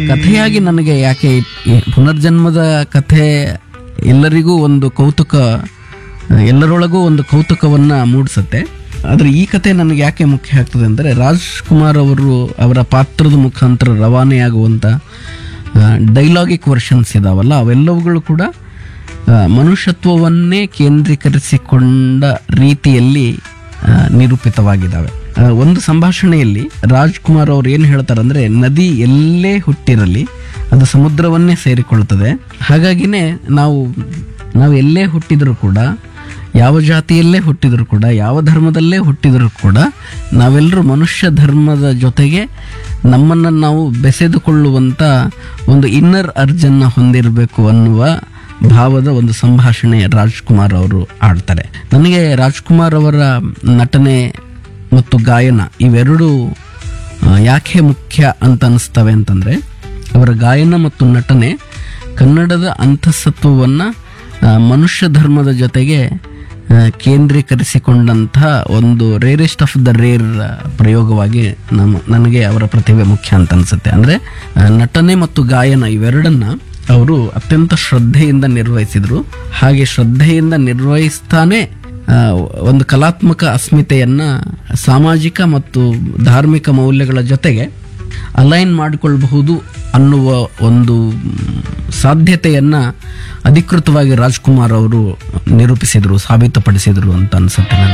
ಕಥೆಯಾಗಿ ನನಗೆ ಯಾಕೆ ಈ ಪುನರ್ಜನ್ಮದ ಕಥೆ ಎಲ್ಲರಿಗೂ ಒಂದು ಕೌತುಕ ಎಲ್ಲರೊಳಗೂ ಒಂದು ಕೌತುಕವನ್ನ ಮೂಡಿಸುತ್ತೆ ಆದರೆ ಈ ಕತೆ ನನಗೆ ಯಾಕೆ ಮುಖ್ಯ ಆಗ್ತದೆ ಅಂದರೆ ರಾಜ್ಕುಮಾರ್ ಅವರು ಅವರ ಪಾತ್ರದ ಮುಖಾಂತರ ರವಾನೆಯಾಗುವಂಥ ಡೈಲಾಗಿಕ್ ವರ್ಷನ್ಸ್ ಇದಾವಲ್ಲ ಅವೆಲ್ಲವುಗಳು ಕೂಡ ಆ, ಮನುಷ್ಯತ್ವವನ್ನೇ ಕೇಂದ್ರೀಕರಿಸಿಕೊಂಡ ರೀತಿಯಲ್ಲಿ ಆ, ನಿರೂಪಿತವಾಗಿದ್ದಾವೆ ಆ, ಒಂದು ಸಂಭಾಷಣೆಯಲ್ಲಿ ರಾಜ್ಕುಮಾರ್ ಅವ್ರು ಏನು ಹೇಳ್ತಾರೆ ಅಂದರೆ ನದಿ ಎಲ್ಲೇ ಹುಟ್ಟಿರಲಿ ಅದು ಸಮುದ್ರವನ್ನೇ ಸೇರಿಕೊಳ್ಳುತ್ತದೆ ಹಾಗಾಗಿನೇ ನಾವು ನಾವು ಎಲ್ಲೇ ಹುಟ್ಟಿದರೂ ಕೂಡ ಯಾವ ಜಾತಿಯಲ್ಲೇ ಹುಟ್ಟಿದರೂ ಕೂಡ ಯಾವ ಧರ್ಮದಲ್ಲೇ ಹುಟ್ಟಿದರೂ ಕೂಡ ನಾವೆಲ್ಲರೂ ಮನುಷ್ಯ ಧರ್ಮದ ಜೊತೆಗೆ ನಮ್ಮನ್ನು ನಾವು ಬೆಸೆದುಕೊಳ್ಳುವಂಥ ಒಂದು ಇನ್ನರ್ ಅರ್ಜನ್ನ ಹೊಂದಿರಬೇಕು ಅನ್ನುವ ಭಾವದ ಒಂದು ಸಂಭಾಷಣೆ ರಾಜ್ಕುಮಾರ್ ಅವರು ಆಡ್ತಾರೆ ನನಗೆ ರಾಜ್ಕುಮಾರ್ ಅವರ ನಟನೆ ಮತ್ತು ಗಾಯನ ಇವೆರಡೂ ಆ, ಯಾಕೆ ಮುಖ್ಯ ಅಂತ ಅನಿಸ್ತವೆ ಅಂತಂದರೆ ಅವರ ಗಾಯನ ಮತ್ತು ನಟನೆ ಕನ್ನಡದ ಅಂತಸತ್ವವನ್ನು ಮನುಷ್ಯ ಧರ್ಮದ ಜೊತೆಗೆ ಆ, ಕೇಂದ್ರೀಕರಿಸಿಕೊಂಡಂತಹ ಒಂದು ರೇರೆಸ್ಟ್ ಆಫ್ ದ ರೇರ್ ಪ್ರಯೋಗವಾಗಿ ನಮ್ಮ ನನಗೆ ಅವರ ಪ್ರತಿಭೆ ಮುಖ್ಯ ಅಂತ ಅನಿಸುತ್ತೆ ಅಂದರೆ ನಟನೆ ಮತ್ತು ಗಾಯನ ಇವೆರಡನ್ನ ಅವರು ಅತ್ಯಂತ ಶ್ರದ್ಧೆಯಿಂದ ನಿರ್ವಹಿಸಿದರು ಹಾಗೆ ಶ್ರದ್ಧೆಯಿಂದ ನಿರ್ವಹಿಸ್ತಾನೆ ಆ, ಒಂದು ಕಲಾತ್ಮಕ ಅಸ್ಮಿತೆಯನ್ನ ಸಾಮಾಜಿಕ ಮತ್ತು ಧಾರ್ಮಿಕ ಮೌಲ್ಯಗಳ ಜೊತೆಗೆ ಅಲೈನ್ ಮಾಡಿಕೊಳ್ಳಬಹುದು ಅನ್ನುವ ಒಂದು ಮ್, ಸಾಧ್ಯತೆಯನ್ನ ಅಧಿಕೃತವಾಗಿ ರಾಜ್ಕುಮಾರ್ ಅವರು ನಿರೂಪಿಸಿದರು ಸಾಬೀತುಪಡಿಸಿದರು ಅಂತ ಅನ್ಸುತ್ತೆ ನನಗೆ